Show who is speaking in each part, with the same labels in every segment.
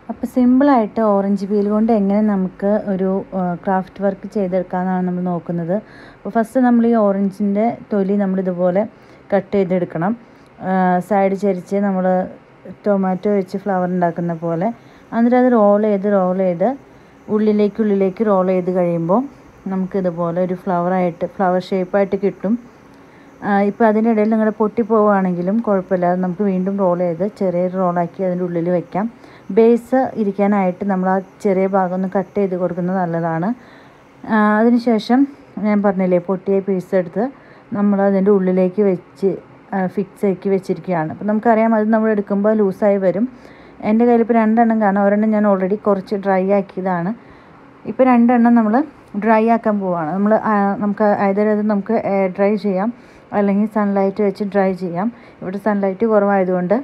Speaker 1: അപ്പോൾ സിമ്പിളായിട്ട് orange peel കൊണ്ട് എങ്ങനെ നമുക്ക് ഒരു ക്രാഫ്റ്റ് വർക്ക് ചെയ്തെടുക്കാമെന്നാണ് നമ്മൾ നോക്കുന്നത് അപ്പോൾ ഫസ്റ്റ് നമ്മൾ ഈ ഓറഞ്ചിൻ്റെ തൊലി നമ്മൾ ഇതുപോലെ കട്ട് ചെയ്തെടുക്കണം സൈഡ് ചരിച്ച് നമ്മൾ ടൊമാറ്റോ വെച്ച് ഫ്ലവർ ഉണ്ടാക്കുന്ന പോലെ എന്നിട്ട് അത് റോൾ ചെയ്ത് റോൾ ചെയ്ത് ഉള്ളിലേക്ക് ഉള്ളിലേക്ക് റോൾ ചെയ്ത് കഴിയുമ്പോൾ നമുക്കിതുപോലെ ഒരു ഫ്ലവറായിട്ട് ഫ്ലവർ ഷേപ്പായിട്ട് കിട്ടും ഇപ്പോൾ അതിൻ്റെ ഇടയിൽ നിങ്ങളുടെ പൊട്ടിപ്പോവുകയാണെങ്കിലും കുഴപ്പമില്ല നമുക്ക് വീണ്ടും റോൾ ചെയ്ത് ചെറിയൊരു റോളാക്കി അതിൻ്റെ ഉള്ളിൽ വെക്കാം ബേസ് ഇരിക്കാനായിട്ട് നമ്മൾ ആ ചെറിയ ഭാഗം ഒന്ന് കട്ട് ചെയ്ത് കൊടുക്കുന്നത് നല്ലതാണ് അതിനുശേഷം ഞാൻ പറഞ്ഞില്ലേ പൊട്ടിയ പീസ് എടുത്ത് നമ്മൾ അതിൻ്റെ ഉള്ളിലേക്ക് വെച്ച് ഫിക്സ് ആക്കി വെച്ചിരിക്കുകയാണ് അപ്പോൾ നമുക്കറിയാം അത് നമ്മൾ എടുക്കുമ്പോൾ ലൂസായി വരും എൻ്റെ കയ്യിൽ ഇപ്പോൾ രണ്ടെണ്ണം കാണാം ഒരെണ്ണം ഞാൻ ഓൾറെഡി കുറച്ച് ഡ്രൈ ആക്കിയതാണ് ഇപ്പോൾ രണ്ടെണ്ണം നമ്മൾ ഡ്രൈ ആക്കാൻ പോവുകയാണ് നമ്മൾ നമുക്ക് അതായത് നമുക്ക് എയർ ഡ്രൈ ചെയ്യാം അല്ലെങ്കിൽ സൺലൈറ്റ് വെച്ച് ഡ്രൈ ചെയ്യാം ഇവിടെ സൺലൈറ്റ് കുറവായതുകൊണ്ട്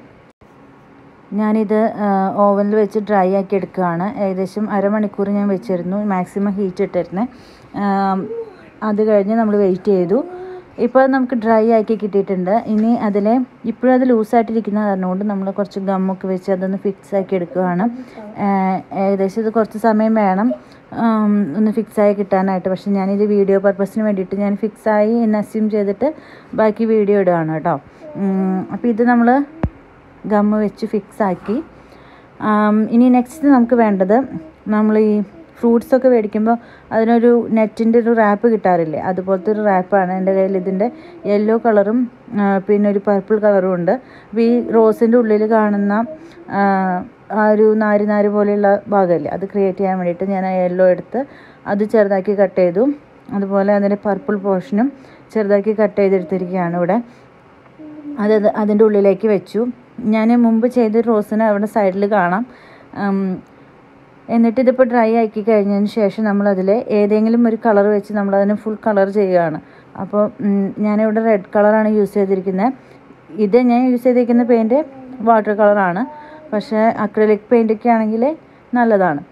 Speaker 1: ഞാനിത് ഓവനിൽ വെച്ച് ഡ്രൈ ആക്കി എടുക്കുകയാണ് ഏകദേശം അരമണിക്കൂർ ഞാൻ വെച്ചിരുന്നു മാക്സിമം ഹീറ്റ് ഇട്ടിരുന്നത് അത് കഴിഞ്ഞ് നമ്മൾ വെയിറ്റ് ചെയ്തു ഇപ്പോൾ നമുക്ക് ഡ്രൈ ആക്കി കിട്ടിയിട്ടുണ്ട് ഇനി അതിൽ ഇപ്പോഴും അത് ലൂസായിട്ടിരിക്കുന്ന കാരണം കൊണ്ട് നമ്മൾ കുറച്ച് ഗമ്മൊക്കെ വെച്ച് അതൊന്ന് ഫിക്സ് ആക്കി എടുക്കുകയാണ് ഏകദേശം ഇത് കുറച്ച് സമയം വേണം ഒന്ന് ഫിക്സായി കിട്ടാനായിട്ട് പക്ഷേ ഞാനിത് വീഡിയോ പർപ്പസിന് വേണ്ടിയിട്ട് ഞാൻ ഫിക്സായി എന്ന് അസ്യൂം ചെയ്തിട്ട് ബാക്കി വീഡിയോ ഇടുകയാണ് കേട്ടോ അപ്പോൾ ഇത് നമ്മൾ ഗമ്മ് വെച്ച് ഫിക്സ് ആക്കി ഇനി നെക്സ്റ്റ് നമുക്ക് വേണ്ടത് നമ്മൾ ഈ ഫ്രൂട്ട്സൊക്കെ മേടിക്കുമ്പോൾ അതിനൊരു നെറ്റിൻ്റെ ഒരു റാപ്പ് കിട്ടാറില്ലേ അതുപോലത്തെ ഒരു റാപ്പാണ് എൻ്റെ കയ്യിൽ ഇതിൻ്റെ യെല്ലോ കളറും പിന്നെ ഒരു പർപ്പിൾ കളറും ഉണ്ട് അപ്പോൾ ഈ റോസിൻ്റെ ഉള്ളിൽ കാണുന്ന ആ ഒരു നാര് നാര് പോലെയുള്ള ഭാഗമല്ലേ അത് ക്രിയേറ്റ് ചെയ്യാൻ വേണ്ടിയിട്ട് ഞാൻ ആ യെല്ലോ എടുത്ത് അത് ചെറുതാക്കി കട്ട് ചെയ്തു അതുപോലെ അതിൻ്റെ പർപ്പിൾ പോർഷനും ചെറുതാക്കി കട്ട് ചെയ്തെടുത്തിരിക്കുകയാണ് ഇവിടെ അത് അതിൻ്റെ ഉള്ളിലേക്ക് വെച്ചു ഞാൻ മുമ്പ് ചെയ്ത റോസിന് അവിടെ സൈഡിൽ കാണാം എന്നിട്ട് ഇതിപ്പോൾ ഡ്രൈ ആക്കി കഴിഞ്ഞതിന് ശേഷം നമ്മളതിൽ ഏതെങ്കിലും ഒരു കളർ വെച്ച് നമ്മളതിന് ഫുൾ കളർ ചെയ്യുകയാണ് അപ്പോൾ ഞാനിവിടെ റെഡ് കളറാണ് യൂസ് ചെയ്തിരിക്കുന്നത് ഇത് ഞാൻ യൂസ് ചെയ്തിരിക്കുന്ന പെയിൻറ്റ് വാട്ടർ കളറാണ് പക്ഷേ അക്രലിക് പെയിൻ്റൊക്കെ ആണെങ്കിൽ നല്ലതാണ്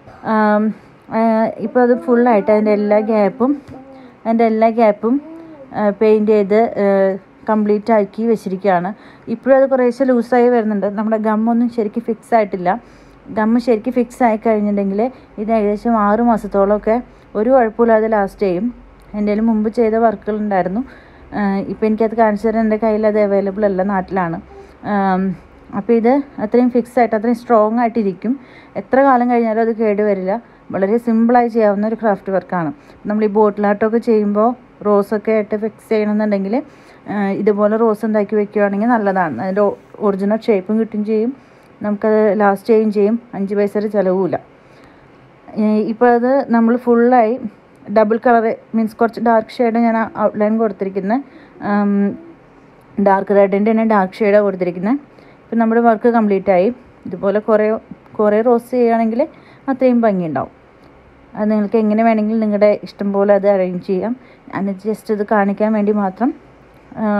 Speaker 1: ഇപ്പോൾ അത് ഫുള്ളായിട്ട് അതിൻ്റെ എല്ലാ ഗ്യാപ്പും അതിൻ്റെ എല്ലാ ഗ്യാപ്പും പെയിൻറ്റ് ചെയ്ത് കംപ്ലീറ്റ് ആക്കി വെച്ചിരിക്കുകയാണ് ഇപ്പോഴും അത് കുറേശ്ശെ ലൂസായി വരുന്നുണ്ട് നമ്മുടെ ഗമ്മൊന്നും ശരിക്കും ഫിക്സ് ആയിട്ടില്ല ഗമ്മ് ശരിക്കും ഫിക്സ് ആയി കഴിഞ്ഞിട്ടുണ്ടെങ്കിൽ ഇത് ഏകദേശം ആറ് മാസത്തോളമൊക്കെ ഒരു കുഴപ്പമില്ലാതെ ലാസ്റ്റ് ചെയ്യും എൻ്റെ മുമ്പ് ചെയ്ത വർക്കുകൾ ഉണ്ടായിരുന്നു ഇപ്പോൾ എനിക്കത് കാണിച്ചു തരാൻ എൻ്റെ കയ്യിൽ അത് അവൈലബിൾ അല്ല നാട്ടിലാണ് അപ്പോൾ ഇത് അത്രയും ഫിക്സ് ആയിട്ട് അത്രയും സ്ട്രോങ് ആയിട്ടിരിക്കും എത്ര കാലം കഴിഞ്ഞാലും അത് കേട് വരില്ല വളരെ സിമ്പിളായി ചെയ്യാവുന്ന ഒരു ക്രാഫ്റ്റ് വർക്കാണ് നമ്മൾ ഈ ബോട്ടിൽ ആർട്ടൊക്കെ ചെയ്യുമ്പോൾ റോസൊക്കെ ആയിട്ട് ഫിക്സ് ചെയ്യണമെന്നുണ്ടെങ്കിൽ ഇതുപോലെ റോസ് ഉണ്ടാക്കി വെക്കുകയാണെങ്കിൽ നല്ലതാണ് അതിൻ്റെ ഒറിജിനൽ ഷേപ്പും കിട്ടും ചെയ്യും നമുക്കത് ലാസ്റ്റ് ചെയ്യുകയും ചെയ്യും അഞ്ച് പൈസയുടെ ചിലവുമില്ല ഇപ്പോൾ അത് നമ്മൾ ഫുള്ളായി ഡബിൾ കളർ മീൻസ് കുറച്ച് ഡാർക്ക് ഷെയ്ഡ് ഞാൻ ഔട്ട്ലൈൻ കൊടുത്തിരിക്കുന്നത് ഡാർക്ക് റെഡിൻ്റെ തന്നെ ഡാർക്ക് ഷെയ്ഡാണ് കൊടുത്തിരിക്കുന്നത് ഇപ്പം നമ്മുടെ വർക്ക് കംപ്ലീറ്റ് ആയി ഇതുപോലെ കുറേ കുറേ റോസ് ചെയ്യുകയാണെങ്കിൽ അത്രയും ഭംഗിയുണ്ടാവും അത് നിങ്ങൾക്ക് എങ്ങനെ വേണമെങ്കിലും നിങ്ങളുടെ ഇഷ്ടം പോലെ അത് അറേഞ്ച് ചെയ്യാം ഞാൻ ജസ്റ്റ് ഇത് കാണിക്കാൻ വേണ്ടി മാത്രം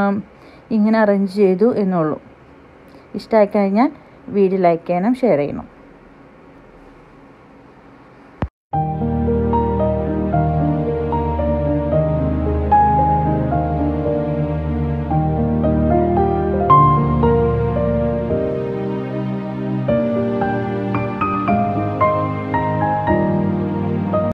Speaker 1: ഇങ്ങനെ അറേഞ്ച് ചെയ്തു എന്നുള്ളൂ ഇഷ്ടമായി കഴിഞ്ഞാൽ വീഡിയോ ലൈക്ക് ചെയ്യണം ഷെയർ ചെയ്യണം